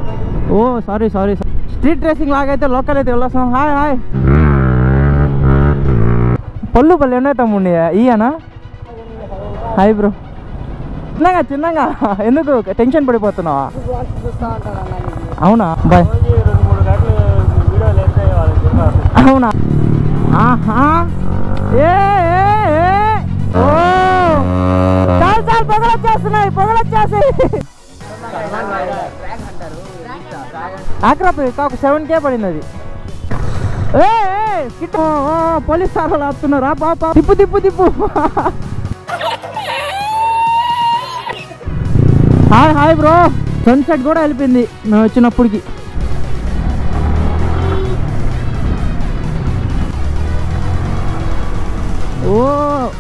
ఓ sorry sorry street racing లాగైతే local అయితే వెళ్ళొస్తాం హాయ్ హాయ్ పళ్ళు పళ్ళు ఎన్నో తమ్ముండి ఇయ్యనా హాయ్ బ్రో చిన్నగా చిన్నగా ఎందుకు టెన్షన్ పడిపోతున్నావా అవునా బాయ్ అవునా ఆహా ఏ ఏ, ఏ. ఓ చాలు చాలు పొగలు వచ్చేస్తున్నాయి పొగలు వచ్చేసాయి ఆక్రాపి కాకు సెవెన్ కే పడింది అది ఏ ఏ, కిట్ ఓ, ఓ, పోలీస్ సార్ వాళ్ళు ఆపుతున్నారా పాప తిప్పు తిప్పు తిప్పు హాయ్ హాయ్ బ్రో సన్సెట్ కూడా వెళ్ళిపోయింది మేము వచ్చినప్పటికి ఓ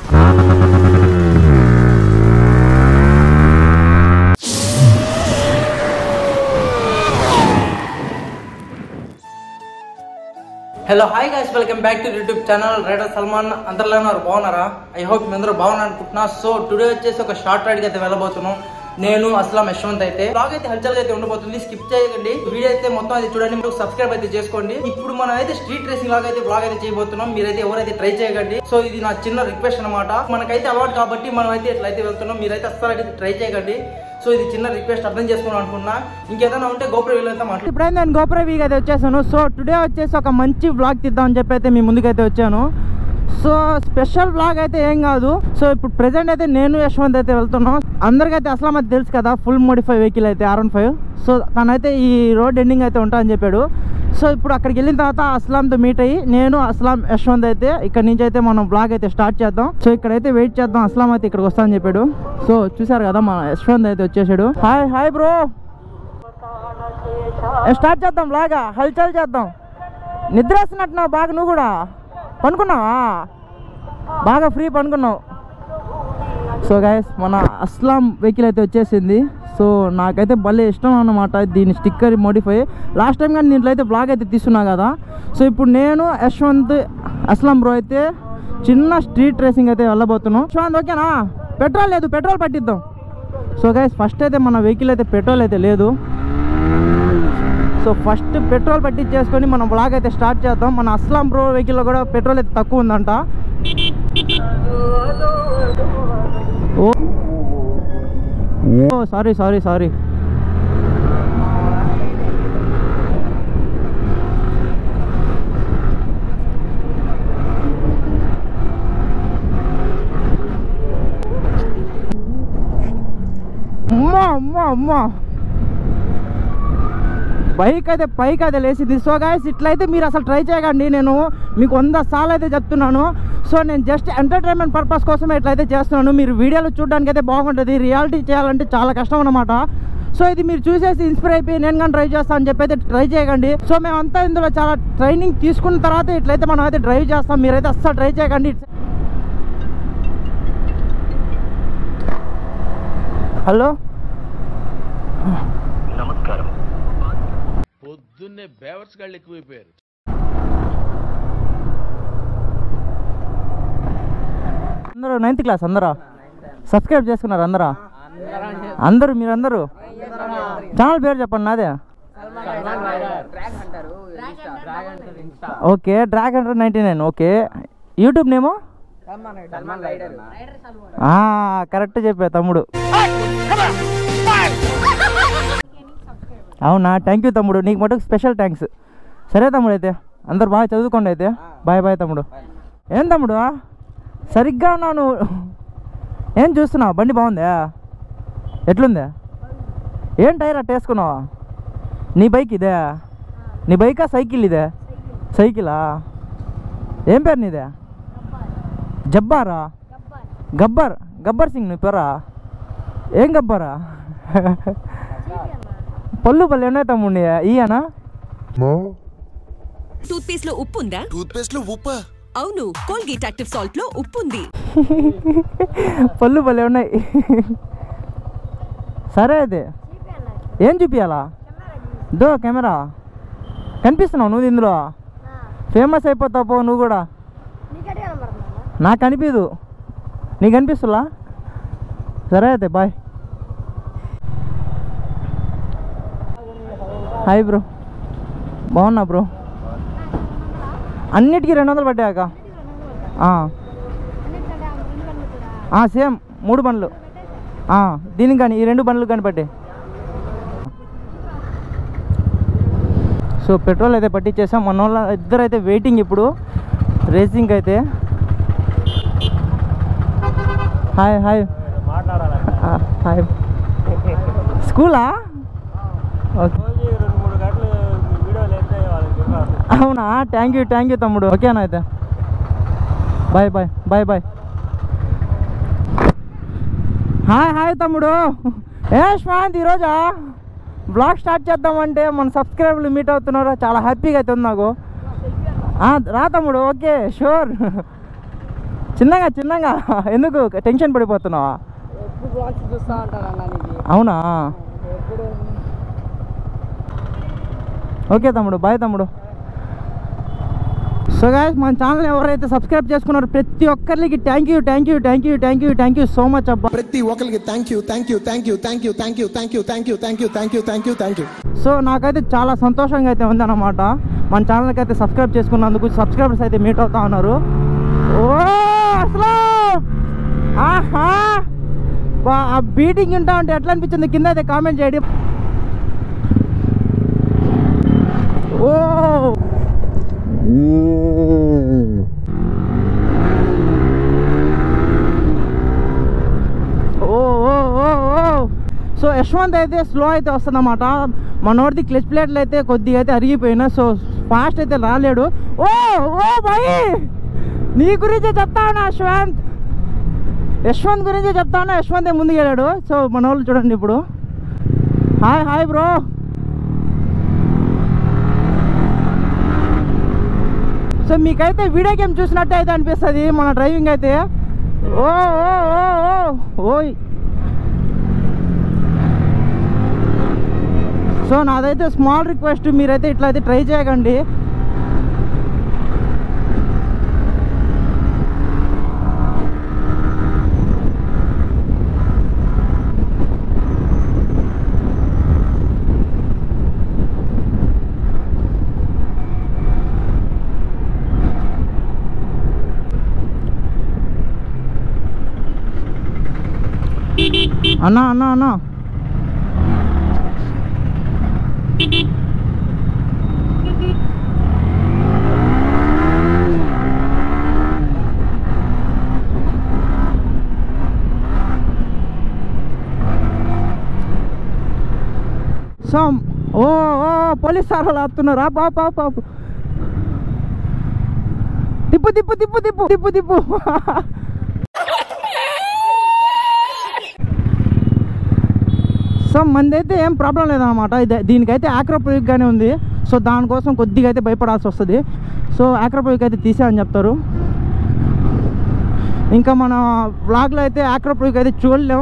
hello hi guys welcome back to YouTube channel rider Salman అందరిలో ఉన్నారు బాగున్నారా ఐ హోప్ మీ అందరూ బాగున్నారు అనుకుంటున్నా సో టుడే వచ్చేసి ఒక షార్ట్ రైడ్ అయితే వెళ్ళబోతున్నాం నేను అస్లాం యశ్వంత్ అయితే బ్లాగ్ అయితే హల్చల్ అయితే ఉండబోతుంది స్కిప్ చేయకండి వీడియో అయితే మొత్తం అయితే చూడండి మీరు సబ్స్క్రైబ్ అయితే చేసుకోండి ఇప్పుడు మనం అయితే స్ట్రీట్ రేసింగ్ లాగా అయితే బ్లాగ్ అయితే చేయబోతున్నాం మీరైతే ఎవరైతే ట్రై చేయకండి సో ఇది నా చిన్న రిక్వెస్ట్ అనమాట మనకైతే అలవాటు కాబట్టి మనం అయితే ఇట్లయితే వెళ్తున్నాం మీరైతే అస్సలు అయితే ట్రై చేయకండి సో ఇది చిన్న రిక్వెస్ట్ అర్థం చేసుకోవాలి అనుకున్నా ఇంకేదైనా ఉంటే గోపురం వీళ్ళంతా మాట్లాడు ఇప్పుడైతే నేను గోపురం వీక్ అయితే వచ్చేసాను సో టుడే వచ్చేసి ఒక మంచి బ్లాగ్ తీద్దామని చెప్పి అయితే మీ ముందుకైతే వచ్చాను సో స్పెషల్ బ్లాగ్ అయితే ఏం కాదు సో ఇప్పుడు ప్రెసెంట్ అయితే నేను యశ్వంత్ అయితే వెళ్తున్నాం అందరికైతే అసలు అది తెలుసు కదా ఫుల్ మోడిఫై వెహికల్ అయితే ఆర్ వన్ ఫైవ్ సో తనైతే ఈ రోడ్ ఎండింగ్ అయితే ఉంటా అని చెప్పాడు సో ఇప్పుడు అక్కడికి వెళ్ళిన తర్వాత అస్లాంతో మీట్ అయ్యి నేను అస్లాం యశ్వంత్ అయితే ఇక్కడ నుంచి అయితే మనం బ్లాగ్ అయితే స్టార్ట్ చేద్దాం సో ఇక్కడైతే వెయిట్ చేద్దాం అస్లాం అయితే ఇక్కడికి వస్తా అని చెప్పాడు సో చూసారు కదా మన యశ్వంత్ అయితే వచ్చేసాడు హాయ్ హాయ్ బ్రో స్టార్ట్ చేద్దాం బ్లాగా హల్చల్ చేద్దాం నిద్ర వస్తున్నట్టున్నావు బాగా నువ్వు కూడా పనుకున్నావా బాగా ఫ్రీ పనుకున్నావు సో గైస్ మన అస్లాం వెహికల్ అయితే వచ్చేసింది సో నాకైతే భలే ఇష్టం అన్నమాట దీని స్టిక్కర్ మోడిఫై లాస్ట్ టైం కానీ దీంట్లో అయితే బ్లాగ్ అయితే తీసుకున్నా కదా సో ఇప్పుడు నేను యశ్వంత్ అస్లాం బ్రో అయితే చిన్న స్ట్రీట్ రేసింగ్ అయితే వెళ్ళబోతున్నాం యశ్వంత్ ఓకేనా పెట్రోల్ లేదు పెట్రోల్ పట్టిద్దాం సో గైస్ ఫస్ట్ అయితే మన వెహికల్ అయితే పెట్రోల్ అయితే లేదు సో ఫస్ట్ పెట్రోల్ పట్టించేసుకొని మనం బ్లాగ్ అయితే స్టార్ట్ చేద్దాం మన అస్లాం ప్రో వెహికల్లో కూడా పెట్రోల్ అయితే తక్కువ ఉందంట ఓ ఓ సారీ సారీ సారీ అమ్మా అమ్మా అమ్మా బైక్ అయితే పైకి అయితే లేచింది సో గాయస్ ఇట్లయితే మీరు అసలు ట్రై చేయకండి నేను మీకు వంద సార్లు అయితే చెప్తున్నాను సో నేను జస్ట్ ఎంటర్టైన్మెంట్ పర్పస్ కోసమే ఇట్లయితే చేస్తున్నాను మీరు వీడియోలు చూడడానికి అయితే బాగుంటుంది రియాలిటీ చేయాలంటే చాలా కష్టం అనమాట సో ఇది మీరు చూసేసి ఇన్స్పైర్ అయిపోయి నేను కానీ డ్రైవ్ చేస్తాను అని చెప్పి అయితే ట్రై చేయకండి సో మేమంతా ఇందులో చాలా ట్రైనింగ్ తీసుకున్న తర్వాత ఇట్లయితే మనం అయితే డ్రైవ్ చేస్తాం మీరైతే అస్సలు ట్రై చేయకండి హలో నమస్కారం పొద్దున్నే బేవర్స్ గాళ్ళు ఎక్కువైపోయారు అందరూ నైన్త్ క్లాస్ అందరా సబ్స్క్రైబ్ చేసుకున్నారు అందరా అందరూ మీరందరూ ఛానల్ పేరు చెప్పండి నాదే okay dragon ninety nine okay YouTube నేమో కరెక్ట్ చెప్పా తమ్ముడు అవునా థ్యాంక్ యూ తమ్ముడు నీకు మటుకు స్పెషల్ థ్యాంక్స్ సరే తమ్ముడు అయితే అందరు బాగా చదువుకోండి అయితే బాయ్ బాయ్ తమ్ముడు ఏం తమ్ముడు సరిగ్గా ఉన్నావు నువ్వు ఏం చూస్తున్నావు బండి బాగుందా ఎట్లుందా ఏం టైర్ అట్ట వేసుకున్నావా నీ బైక్ ఇదే నీ బైకా సైకిల్ ఇదే సైకిలా ఏం పేరు నీదే జబ్బారా గబ్బర్ గబ్బర్ సింగ్ నీ పేరా ఏం గబ్బరా పళ్ళు పళ్ళు ఎన్నో తమ్ముండి ఇయ్యనా టూత్ పేస్ట్ లో ఉప్పు ఉందా టూత్ పేస్ట్ లో ఉప్పా అవును కోల్గేట్ యాక్టివ్ సాల్ట్ లో ఉప్పు ఉంది పళ్ళు పళ్ళు ఉన్నాయి సరే అయితే ఏం చూపించాలా దో కెమెరా కనిపిస్తున్నావు నువ్వు ఇందులో ఫేమస్ అయిపోతావు పో నువ్వు కూడా నాకు కనిపించదు నీకు కనిపిస్తులా సరే అయితే బాయ్ హాయ్ బ్రో బాగున్నా బ్రో అన్నిటికీ రెండు వందలు పడ్డాక సేమ్ మూడు బండ్లు ఆ, దీనికి కానీ ఈ రెండు బండ్లు కానీ పట్టే సో పెట్రోల్ అయితే పట్టించేసాం మన వాళ్ళ ఇద్దరు అయితే వెయిటింగ్ ఇప్పుడు రేసింగ్ అయితే హాయ్ హాయ్ ఆ, హాయ్ స్కూలా ఓకే అవునా థ్యాంక్ యూ థ్యాంక్ యూ తమ్ముడు ఓకేనా అయితే bye bye bye bye hi hi తమ్ముడు ఏ శ్వాంత్ ఈరోజా బ్లాగ్ స్టార్ట్ చేద్దామంటే మన సబ్స్క్రైబర్లు మీట్ అవుతున్నారు చాలా హ్యాపీగా అయితే ఉంది నాకు ఆ, రా తమ్ముడు ఓకే షూర్ చిన్నగా చిన్నగా ఎందుకు టెన్షన్ పడిపోతున్నావా ఎప్పుడు బ్లాగ్స్ చూస్తా ఉంటాను అన్న నీకు అవునా ఎప్పుడు ఓకే తమ్ముడు బాయ్ తమ్ముడు సో గాయస్ మన ఛానల్ ఎవరైతే సబ్స్క్రైబ్ చేసుకున్నారో ప్రతి ఒక్కరికి thank you thank you thank you thank you thank you so much అబ్బా ప్రతి ఒక్కరికి thank you thank you thank you thank you thank you thank you thank you thank you thank you thank you thank you so నాకైతే చాలా సంతోషంగా అయితే ఉందన్నమాట మన ఛానల్కి అయితే సబ్స్క్రైబ్ చేసుకున్నందుకు సబ్స్క్రైబర్స్ అయితే మీట్ అవుతా ఉన్నారు ఓ అసలు ఆహా బా, ఆ బీటింగ్ ఉంటా ఉంటే ఎట్లా అనిపించింది కింద అయితే కామెంట్ చేయండి ఓ ఓ ఓ ఓ ఓ సో యశ్వంత్ అయితే స్లో అయితే వస్తుందన్నమాట మనోడిది క్లచ్ ప్లేట్లు అయితే కొద్దిగా అయితే అరిగిపోయినాయి సో ఫాస్ట్ అయితే రాలేడు ఓ ఓ భయ్ నీ గురించే చెప్తాను యశ్వంత్ యశ్వంత్ గురించే చెప్తాను యశ్వంత్ ముందుకు వెళ్ళాడు సో మన వాళ్ళు చూడండి ఇప్పుడు హాయ్ హాయ్ బ్రో సో మీకైతే వీడియో గేమ్ చూసినట్టే అయితే అనిపిస్తుంది మన డ్రైవింగ్ అయితే ఓ ఓ ఓ ఓ ఓయ్ సో నాదైతే స్మాల్ రిక్వెస్ట్ మీరైతే ఇట్లా అయితే ట్రై చేయకండి అన్నా అన్నా అన్నా సో ఓ ఓ పోలీస్ సార్ వాళ్ళు ఆపుతున్నారు ఆపు ఆపు ఆపు ఆపు తిప్పు తిప్పు తిప్పు తిప్పు తిప్పు తిప్పు సో మందైతే ఏం ప్రాబ్లం లేదన్నమాట ఇది దీనికైతే ఆక్రోపోయిక్గానే ఉంది సో దానికోసం కొద్దిగా అయితే భయపడాల్సి వస్తుంది సో ఆక్రోపోయిక్ అయితే తీసేయని చెప్తారు ఇంకా మన వ్లాగ్లో అయితే ఆక్రోపోయిక్ అయితే చూడలేం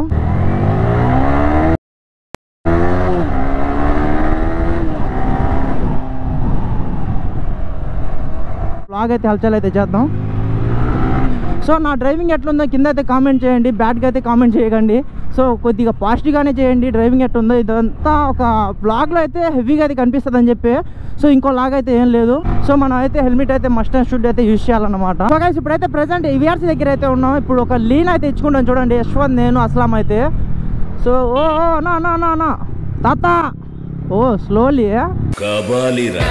వ్లాగ్ అయితే హల్చల్ అయితే చేద్దాం సో నా డ్రైవింగ్ ఎట్లుందో కింద అయితే కామెంట్ చేయండి బ్యాడ్గా అయితే కామెంట్ చేయకండి సో కొద్దిగా పాజిటివ్గానే చేయండి డ్రైవింగ్ ఎట్లుందో ఇదంతా ఒక బ్లాగ్లో అయితే హెవీగా అయితే కనిపిస్తుంది అని చెప్పి సో ఇంకో లాగ్ అయితే ఏం లేదు సో మనం అయితే హెల్మెట్ అయితే మస్ట్ అండ్ షుడ్ అయితే యూజ్ చేయాలన్నమాట సో గైస్ ఇప్పుడైతే ప్రెసెంట్ ఈవీఆర్సీ దగ్గర అయితే ఉన్నాం ఇప్పుడు ఒక లీన్ అయితే ఇచ్చుకుంటాం చూడండి యశ్వంత్ నేను అస్లాం అయితే సో ఓ ఓ నా నా నా నా తాత ఓ స్లోలీ కబాలిరా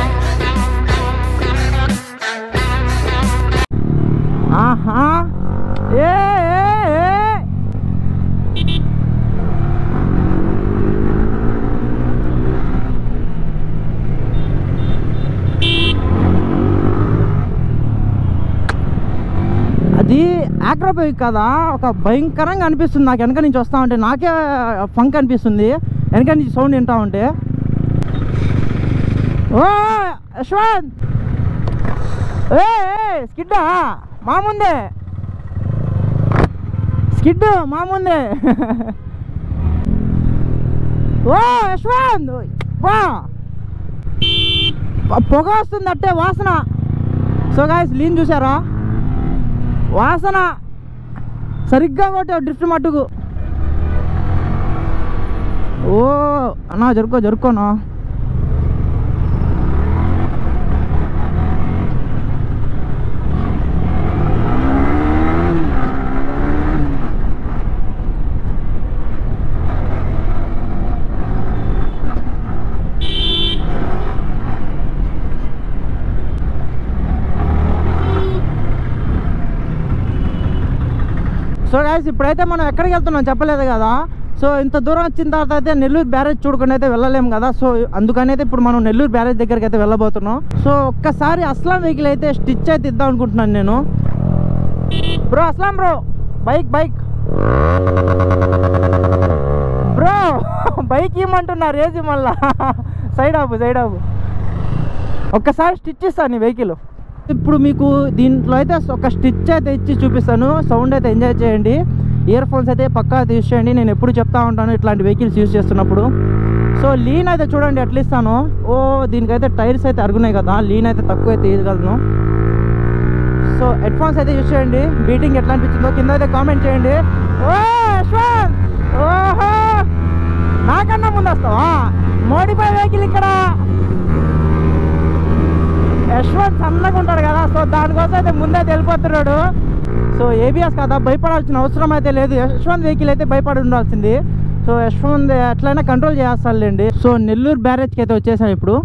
ఆహా ఏ ఏ, ఏ. అది ఆక్రోబైక్ కదా ఒక భయంకరంగా అనిపిస్తుంది నాకు వెనక నుంచి వస్తా ఉంటే నాకే ఫంక్ అనిపిస్తుంది వెనక నుంచి సౌండ్ వింటా ఉంటే ఓ యశ్వంత్ ఏ స్కిడ్డా మా ముందే స్కిడ్ మా ముందే ఓ యశ్వంత్ వా ప- పొగ వస్తుంది అట్టే వాసన సో గాయస్ లీన్ చూసారా వాసన సరిగ్గా కొట్టావు డ్రిఫ్ట్ మట్టుకు ఓ అన్నా జరుకో జరుకోనా సో గాయస్ ఇప్పుడైతే మనం ఎక్కడికి వెళ్తున్నాం చెప్పలేదు కదా సో ఇంత దూరం వచ్చిన తర్వాత అయితే నెల్లూరు బ్యారేజ్ చూడకుండా అయితే వెళ్ళలేము కదా సో అందుకని అయితే ఇప్పుడు మనం నెల్లూరు బ్యారేజ్ దగ్గరికి అయితే వెళ్ళబోతున్నాం సో ఒక్కసారి అస్లాం వెహికల్ అయితే స్టిచ్ అయితే ఇద్దాం అనుకుంటున్నాను నేను bro Aslam bro bike bike bro bike ఇమ్మంటున్నారు ఏది మళ్ళా సైడ్ ఆపు సైడ్ ఆపు ఒక్కసారి స్టిచ్ ఇస్తాను నీ వెహికల్ ఇప్పుడు మీకు దీంట్లో అయితే ఒక స్టిచ్ అయితే ఇచ్చి చూపిస్తాను సౌండ్ అయితే ఎంజాయ్ చేయండి ఇయర్ ఫోన్స్ అయితే పక్కా యూస్ చేయండి నేను ఎప్పుడు చెప్తా ఉంటాను ఇట్లాంటి వెహికల్స్ యూస్ చేస్తున్నప్పుడు సో లీన్ అయితే చూడండి ఎట్లా ఇస్తాను ఓ దీనికైతే టైర్స్ అయితే అరుగున్నాయి కదా లీన్ అయితే తక్కువ అయితే తీయగలను సో హెడ్ ఫోన్స్ అయితే యూస్ చేయండి బీటింగ్ ఎట్లా అనిపించిందో కింద అయితే కామెంట్ చేయండి ఓ యశ్వంత్ ఓహో నాకన్నా ముందు వస్తావా మోడిఫై వెహికల్ ఇక్కడ యశ్వంత్ సన్నగా ఉంటాడు కదా సో దానికోసం అయితే ముందే వెళ్ళిపోతున్నాడు సో ఏబిఎస్ కదా భయపడాల్సిన అవసరం అయితే లేదు యశ్వంత్ వెహికల్ అయితే భయపడి ఉండాల్సింది సో యశ్వంత్ ఎట్లయినా కంట్రోల్ చేస్తాడులేండి సో నెల్లూరు బ్యారేజ్కి అయితే వచ్చేసాం ఇప్పుడు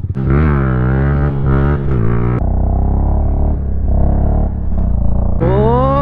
ఓ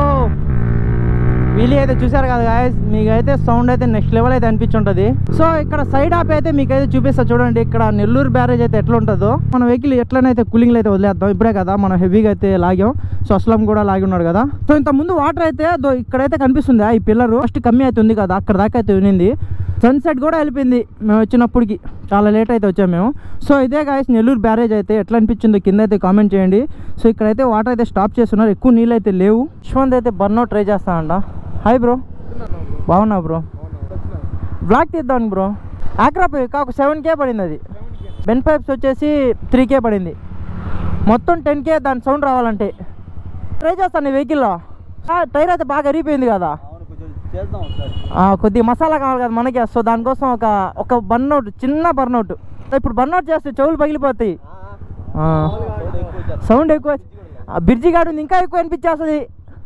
వీలి అయితే చూసారు కదా గాయస్ మీకు అయితే సౌండ్ అయితే నెక్స్ట్ లెవెల్ అయితే అనిపించుంటది సో ఇక్కడ సైడ్ ఆప్ అయితే మీకు అయితే చూపిస్తా చూడండి ఇక్కడ నెల్లూరు బ్యారేజ్ అయితే ఎట్లా ఉంటుందో మన వెహికల్ ఎట్లనైతే కూలింగ్ అయితే వదిలేద్దాం ఇప్పుడే కదా మనం హెవీగా అయితే లాగాం సో అస్లం కూడా లాగి ఉన్నాడు కదా సో ఇంత ముందు వాటర్ అయితే దో ఇక్కడైతే కనిపిస్తుంది ఈ పిల్లర్ ఫస్ట్ కమ్మి అయితే ఉంది కదా అక్కడ దాకా అయితే వినింది సన్సెట్ కూడా వెళ్ళిపోయింది మేము వచ్చినప్పటికి చాలా లేట్ అయితే వచ్చాము మేము సో ఇదే గాయస్ నెల్లూరు బ్యారేజ్ అయితే ఎట్లా అనిపించిందో కింద అయితే కామెంట్ చేయండి సో ఇక్కడైతే వాటర్ అయితే స్టాప్ చేస్తున్నారు ఎక్కువ నీళ్ళు అయితే లేవు యశ్వంత్ అయితే బర్నౌట్ ట్రై చేస్తానంట హాయ్ బ్రో బాగున్నా బ్రో బ్లాక్ తీద్దాం బ్రో ఆక్రాప్ ఒక సెవెన్ కే పడింది అది బెన్ పైప్స్ వచ్చేసి త్రీ కే పడింది మొత్తం టెన్ కే దాని సౌండ్ రావాలంటే ట్రై చేస్తాను ఈ వెహికల్లో టైర్ అయితే బాగా అరిగిపోయింది కదా ఆ, కొద్దిగా మసాలా కావాలి కదా మనకి సో దానికోసం ఒక ఒక బర్నౌట్ చిన్న బర్నౌట్ ఇప్పుడు బర్నౌట్ చేస్తే చెవులు పగిలిపోతాయి ఆ. సౌండ్ ఎక్కువ ఆ, బిర్జి గాడు ఉంది, ఇంకా ఎక్కువ అనిపించేస్తుంది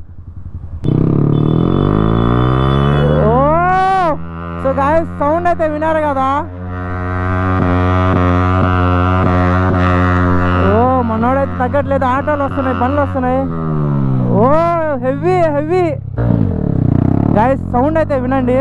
ఓ సో గాయ సౌండ్ అయితే వినారు కదా ఓ మనోడైతే తగ్గట్లేదు ఆటోలు వస్తున్నాయి బండ్లు వస్తున్నాయి ఓ హెవీ హెవీ గాయస్ సౌండ్ అయితే వినండి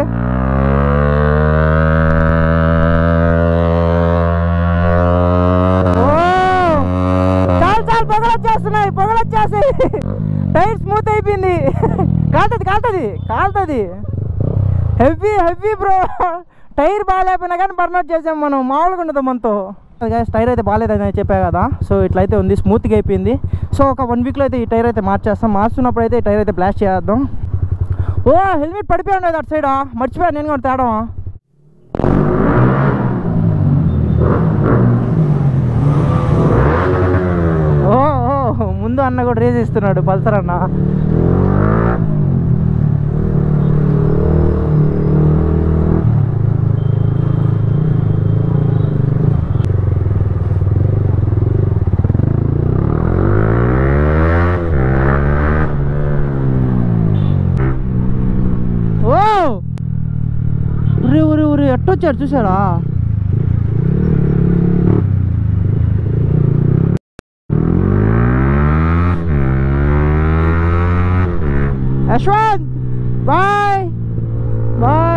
ఓ! చాలు చాలు పొగలు వచ్చేస్తున్నాయి పొగలు వచ్చేసాయి టైర్ స్మూత్ అయిపోయింది కాలుతుంది కాలుతుంది కాలుతుంది హెవీ హెవీ బ్రో టైర్ బాగాలేకపోయినా కానీ బర్నౌట్ చేసాం మనం మామూలుగా ఉండదు మనతో గాయస్ టైర్ అయితే బాగాలేదని చెప్పా కదా సో ఇట్లయితే ఉంది స్మూత్గా అయిపోయింది సో ఒక వన్ వీక్లో అయితే ఈ టైర్ అయితే మార్చేస్తాం మార్చున్నప్పుడు అయితే ఈ టైర్ అయితే బ్లాస్ట్ చేద్దాం ఓ హెల్మెట్ పడిపోయి ఉండేది అటు సైడా మర్చిపోయాను నేను కూడా తేడా ఓ ఓ, ముందు అన్న కూడా రేజ్ ఇస్తున్నాడు పల్సర్ అన్న ఓ ఉరి ఉరి ఉరి ఎట్టొచ్చారు చూసారా యశ్వంత్ బాయ్ బాయ్